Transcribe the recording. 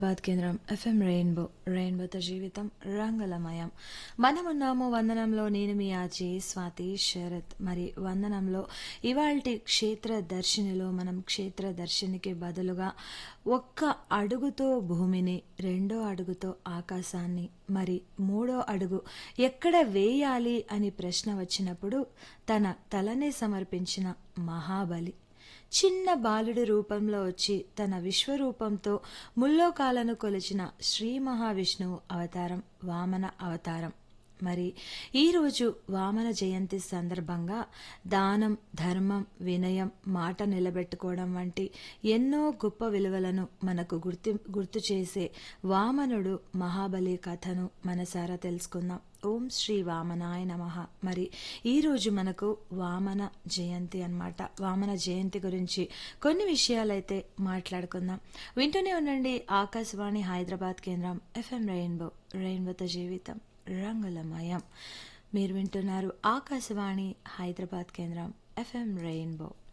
బాద్ కేంద్రం FM rainbow రెయిన్బోతో జీవితం రంగులమయం మనమున్నాము వందనంలో నేను మీ ఆచి స్వాతి శరత్ మరి వందనంలో ఇవాల్టి క్షేత్ర దర్శినిలో మనం క్షేత్ర దర్శినికి బదులుగా ఒక్క అడుగుతో భూమిని రెండో అడుగుతో ఆకాశాన్ని మరి మూడో అడుగు ఎక్కడ వేయాలి అని ప్రశ్న వచ్చినప్పుడు తన తలనే సమర్పించిన మహాబలి చిన్న బాలుడి రూపంలో వచ్చి తన విశ్వరూపంతో ముల్లోకాలను కొలిచిన శ్రీ మహావిష్ణువు అవతారం వామన అవతారం మరి ఈరోజు వామన జయంతి సందర్భంగా దానం ధర్మం వినయం మాట నిలబెట్టుకోవడం వంటి ఎన్నో గొప్ప విలువలను మనకు గుర్తు గుర్తు చేసే వామనుడు మహాబలి కథను మనసారా తెలుసుకుందాం ఓం శ్రీ వామనాయ నమ మరి ఈరోజు మనకు వామన జయంతి అన్నమాట వామన జయంతి గురించి కొన్ని విషయాలైతే మాట్లాడుకుందాం వింటూనే ఉండండి ఆకాశవాణి హైదరాబాద్ కేంద్రం ఎఫ్ఎం రెయిన్బో రెయిన్బోతో జీవితం రంగులమయం మీరు వింటున్నారు ఆకాశవాణి హైదరాబాద్ కేంద్రం ఎఫ్ఎం రెయిన్బో